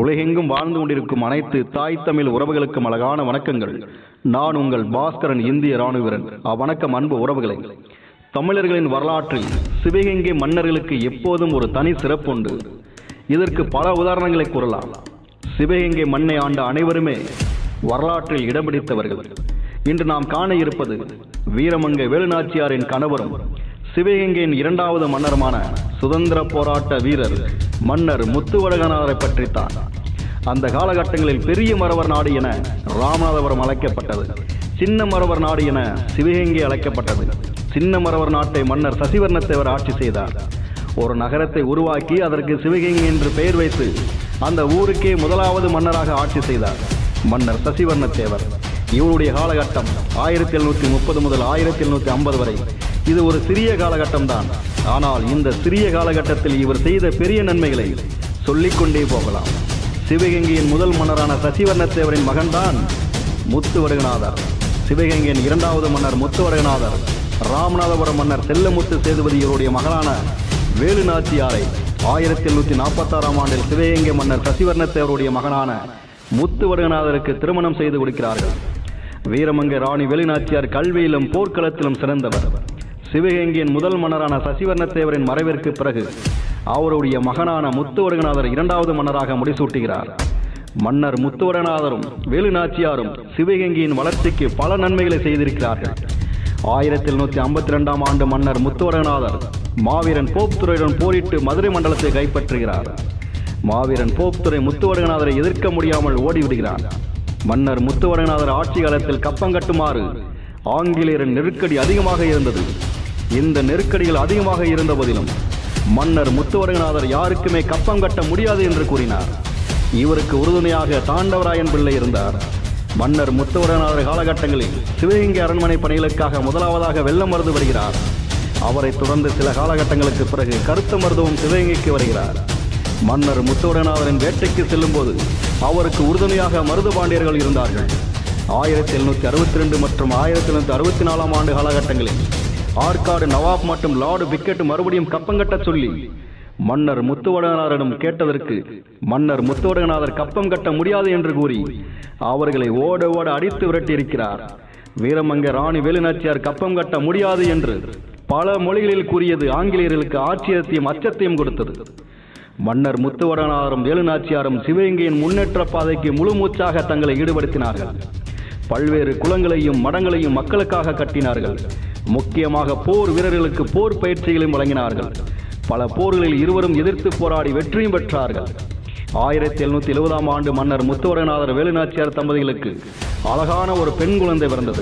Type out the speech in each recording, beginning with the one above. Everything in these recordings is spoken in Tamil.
உலகெங்கும் வாழ்ந்து கொண்டிருக்கும் அனைத்து தாய் தமிழ் உறவுகளுக்கும் அழகான வணக்கங்கள் நான் உங்கள் பாஸ்கரன் இந்திய ராணுவ வீரன் அவ்வணக்கம் அன்பு உறவுகளை தமிழர்களின் வரலாற்றில் சிவகங்கை மன்னர்களுக்கு எப்போதும் ஒரு தனி சிறப்புண்டு இதற்கு பல உதாரணங்களை கூறலாம் சிவகங்கை மண்ணை ஆண்ட அனைவருமே வரலாற்றில் இடம் பிடித்தவர்கள் இன்று நாம் காண இருப்பது வீரமங்கை வேலுநாச்சியாரின் கணவரும் சிவகங்கையின் இரண்டாவது மன்னருமான சுதந்திர போராட்ட வீரர் மன்னர் முத்துவடகனாரை பற்றித்தான் அந்த காலகட்டங்களில் பெரிய மரவர் நாடு என ராமநாதபுரம் அழைக்கப்பட்டது சின்ன மரவர் நாடு என சிவகங்கை அழைக்கப்பட்டது சின்ன மரவர் நாட்டை மன்னர் சசிவர்ணத்தேவர் ஆட்சி செய்தார் ஒரு நகரத்தை உருவாக்கி அதற்கு சிவகங்கை என்று பெயர் வைத்து அந்த ஊருக்கே முதலாவது மன்னராக ஆட்சி செய்தார் மன்னர் சசிவர்ணத்தேவர் இவருடைய காலகட்டம் ஆயிரத்தி எழுநூத்தி முப்பது முதல் ஆயிரத்தி எழுநூத்தி ஐம்பது வரை இது ஒரு சிறிய காலகட்டம் தான் ஆனால் இந்த சிறிய காலகட்டத்தில் இவர் செய்த பெரிய நன்மைகளை சொல்லிக்கொண்டே போகலாம் சிவகங்கையின் முதல் மன்னரான சசிவர்ணத்தேவரின் மகன்தான் முத்துவடுகநாதர் சிவகங்கையின் இரண்டாவது மன்னர் முத்துவடுகநாதர் ராமநாதபுரம் மன்னர் செல்லமுத்து சேதுபதி இவருடைய மகளான வேலுநாச்சியாரை ஆயிரத்தி எழுநூத்தி நாற்பத்தாறாம் ஆண்டில் சிவகங்கை மன்னர் சசிவர்ணத்தேவருடைய மகனான முத்துவடுகநாதருக்கு திருமணம் செய்து கொடுக்கிறார்கள் வீரமங்கை ராணி வேலுநாச்சியார் கல்வியிலும் போர்க்களத்திலும் சிறந்தவர் சிவகங்கையின் முதல் மன்னரான சசிவர்ணத்தேவரின் மறைவிற்கு பிறகு அவருடைய மகனான முத்துவடுகநாதர் இரண்டாவது மன்னராக முடிசூட்டுகிறார் மன்னர் முத்துவடநாதரும் வேலுநாச்சியாரும் சிவகங்கையின் வளர்ச்சிக்கு பல நன்மைகளை செய்திருக்கிறார்கள் ஆயிரத்தி எழுநூத்தி ஐம்பத்தி ரெண்டாம் ஆண்டு மன்னர் முத்துவடநாதர் மாவீரன் போப்துறையுடன் போரிட்டு மதுரை மண்டலத்தை கைப்பற்றுகிறார் மாவீரன் போப்துறை முத்துவடகநாதரை எதிர்க்க முடியாமல் ஓடிவிடுகிறார் மன்னர் முத்துவடகநாதர் ஆட்சி காலத்தில் கப்பம் கட்டுமாறு ஆங்கிலேயரின் நெருக்கடி அதிகமாக இருந்தது இந்த நெருக்கடிகள் அதிகமாக இருந்த போதிலும் மன்னர் முத்துவடகநாதர் யாருக்குமே கப்பம் கட்ட முடியாது என்று கூறினார் இவருக்கு உறுதுணையாக தாண்டவராயன் பிள்ளை இருந்தார் மன்னர் முத்துவடகநாதர் காலகட்டங்களில் சிவகங்கை அரண்மனை பணிகளுக்காக முதலாவதாக வெள்ளம் மருது வருகிறார் அவரைத் தொடர்ந்து சில காலகட்டங்களுக்கு பிறகு கருத்த மருதுவும் சிவகங்கைக்கு வருகிறார் மன்னர் முத்துவடநாதரின் வேட்டைக்கு செல்லும்போது அவருக்கு உறுதுணையாக மருது பாண்டியர்கள் இருந்தார்கள் ஆயிரத்தி எழுநூத்தி அறுபத்தி ரெண்டு மற்றும் ஆயிரத்தி எழுநூத்தி அறுபத்தி நாலாம் ஆண்டு காலகட்டங்களில் ஆற்காடு நவாப் மற்றும் லார்டு பிக்கெட் மறுபடியும் கப்பங்கட்டச் சொல்லி மன்னர் முத்துவடநாதரிடம் கேட்டதற்கு மன்னர் முத்துவடநாதர் கப்பம் கட்ட முடியாது என்று கூறி அவர்களை ஓட ஓட அடித்து விரட்டியிருக்கிறார் வீரமங்க ராணி வேலுநாச்சியார் கப்பம் கட்ட முடியாது என்று பல மொழிகளில் கூறியது ஆங்கிலேயர்களுக்கு ஆச்சரியத்தையும் அச்சத்தையும் கொடுத்தது மன்னர் முத்துவடநாதரும் வேலுநாச்சியாரும் சிவகங்கையின் முன்னேற்ற பாதைக்கு முழு மூச்சாக தங்களை ஈடுபடுத்தினார்கள் பல்வேறு குளங்களையும் மடங்களையும் மக்களுக்காக கட்டினார்கள் முக்கியமாக போர் வீரர்களுக்கு போர் பயிற்சிகளையும் வழங்கினார்கள் பல போர்களில் இருவரும் எதிர்த்து போராடி வெற்றியும் பெற்றார்கள் ஆயிரத்தி எழுநூத்தி எழுபதாம் ஆண்டு மன்னர் முத்துவரநாதர் வேலுநாச்சியார் தம்பதிகளுக்கு அழகான ஒரு பெண் குழந்தை பிறந்தது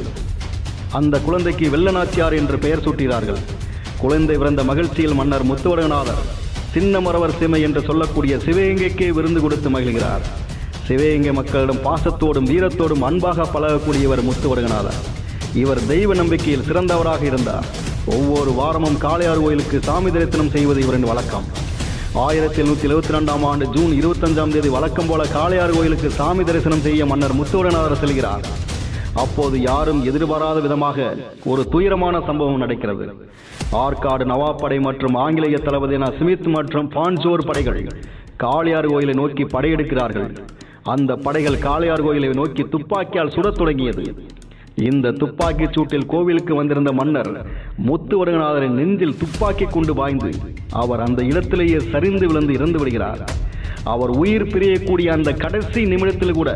அந்த குழந்தைக்கு வெள்ளநாச்சியார் என்று பெயர் சூட்டினார்கள் குழந்தை பிறந்த மகிழ்ச்சியில் மன்னர் முத்துவரநாதர் சின்னமரவர் சிமை என்று சொல்லக்கூடிய சிவகங்கைக்கே விருந்து கொடுத்து மகிழ்கிறார் சிவகங்கை மக்களிடம் பாசத்தோடும் வீரத்தோடும் அன்பாக பழகக்கூடியவர் முத்துவரகநாதர் இவர் தெய்வ நம்பிக்கையில் சிறந்தவராக இருந்தார் ஒவ்வொரு வாரமும் காளையார் கோயிலுக்கு சாமி தரிசனம் செய்வது இவரின் வழக்கம் ஆயிரத்தி எழுநூத்தி எழுபத்தி ரெண்டாம் ஆண்டு ஜூன் இருபத்தஞ்சாம் தேதி வழக்கம் போல காளையார் கோயிலுக்கு சாமி தரிசனம் செய்ய மன்னர் முத்துவரநாதர் செல்கிறார் அப்போது யாரும் எதிர்பாராத விதமாக ஒரு துயரமான சம்பவம் நடக்கிறது ஆற்காடு நவாப் படை மற்றும் ஆங்கிலேய தளபதியான ஸ்மித் மற்றும் பான்ஜோர் படைகள் காளியார் கோயிலை நோக்கி படையெடுக்கிறார்கள் அந்த படைகள் காளையார் கோயிலை நோக்கி துப்பாக்கியால் சுடத் தொடங்கியது இந்த துப்பாக்கிச் சூட்டில் கோவிலுக்கு வந்திருந்த மன்னர் முத்துவரகநாதரின் நெஞ்சில் துப்பாக்கி கொண்டு பாய்ந்து அவர் அந்த இடத்திலேயே சரிந்து விழுந்து இறந்து விடுகிறார் அவர் உயிர் பிரியக்கூடிய அந்த கடைசி நிமிடத்தில் கூட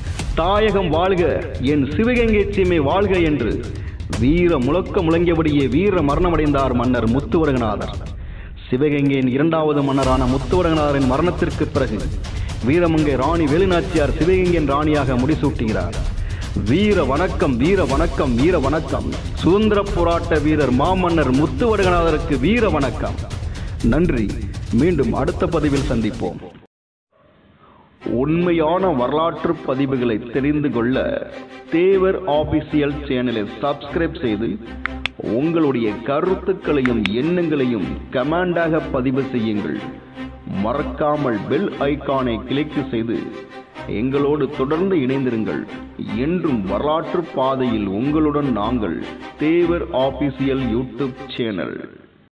தாயகம் வாழ்க என் சிவகங்கை சீமை வாழ்க என்று வீர முழக்க முழங்கியபடியே வீர மரணமடைந்தார் மன்னர் முத்துவரகநாதர் சிவகங்கையின் இரண்டாவது மன்னரான முத்துவரகநாதரின் மரணத்திற்கு பிறகு வீரமங்கை ராணி வேலுநாச்சியார் சிவகங்கையின் ராணியாக முடிசூட்டுகிறார் வீர வணக்கம் வீர வணக்கம் வீர வணக்கம் சுதந்திர போராட்ட வீரர் மாமன்னர் முத்துவடகநாதருக்கு வீர வணக்கம் நன்றி மீண்டும் அடுத்த பதிவில் சந்திப்போம் உண்மையான வரலாற்று பதிவுகளை தெரிந்து கொள்ள தேவர் ஆபீசியல் சேனலை சப்ஸ்கிரைப் செய்து உங்களுடைய கருத்துக்களையும் எண்ணங்களையும் கமெண்டாக பதிவு செய்யுங்கள் மறக்காமல் பெல் ஐகானை கிளிக் செய்து எங்களோடு தொடர்ந்து இணைந்திருங்கள் என்றும் வரலாற்று பாதையில் உங்களுடன் நாங்கள் தேவர் ஆபீசியல் யூடியூப் சேனல்